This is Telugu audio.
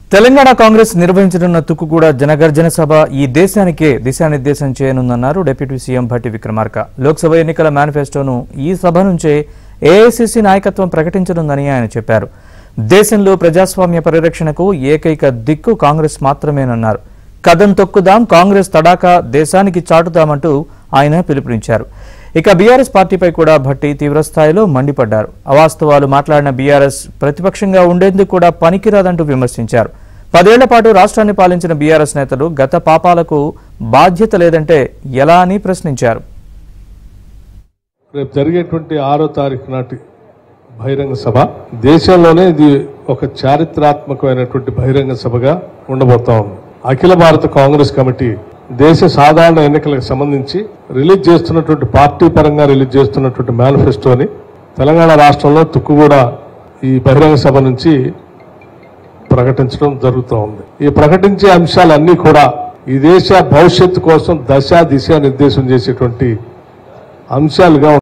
తెలంగాణ కాంగ్రెస్ నిర్వహించనున్న తుక్కుగూడ జనగర్జన సభ ఈ దేశానికే దిశానిర్దేశం చేయనుందన్నారు డిప్యూటీ సీఎం భట్టి విక్రమార్క లోక్సభ ఎన్నికల మేనిఫెస్టోను ఈ సభ నుంచే ఏఐసిసి నాయకత్వం ప్రకటించనుందని ఆయన చెప్పారు దేశంలో ప్రజాస్వామ్య పరిరక్షణకు ఏకైక దిక్కు కాంగ్రెస్ మాత్రమేనన్నారు కదం తొక్కుదాం కాంగ్రెస్ తడాకా దేశానికి చాటుదామంటూ ఆయన పిలుపునిచ్చారు ఇక బీఆర్ఎస్ పార్టీపై కూడా భట్టి తీవ్రస్థాయిలో మండిపడ్డారు అవాస్తవాలు మాట్లాడిన బీఆర్ఎస్ ప్రతిపక్షంగా ఉండేందుకు కూడా పనికిరాదంటూ విమర్శించారు పదేళ్ల పాటు రాష్ట్రాన్ని పాలించిన బీఆర్ఎస్ నేతలు గత పాపాలకు బాధ్యత లేదంటే ఎలా అని ప్రశ్నించారు రేపు జరిగేటువంటి ఆరో తారీఖు నాటి బహిరంగ సభ దేశంలోనే ఇది ఒక చారిత్రాత్మకమైనటువంటి బహిరంగ సభగా ఉండబోతా ఉంది అఖిల భారత కాంగ్రెస్ కమిటీ దేశ సాధారణ ఎన్నికలకు సంబంధించి రిలీజ్ చేస్తున్నటువంటి పార్టీ పరంగా రిలీజ్ చేస్తున్నటువంటి మేనిఫెస్టోని తెలంగాణ రాష్ట్రంలో తుక్కుగూడ ఈ బహిరంగ సభ నుంచి ప్రకటించడం జరుగుతూ ఉంది ఈ ప్రకటించే అంశాలన్నీ కూడా ఈ దేశ భవిష్యత్తు కోసం దశ దిశ నిర్దేశం చేసేటువంటి అంశాలుగా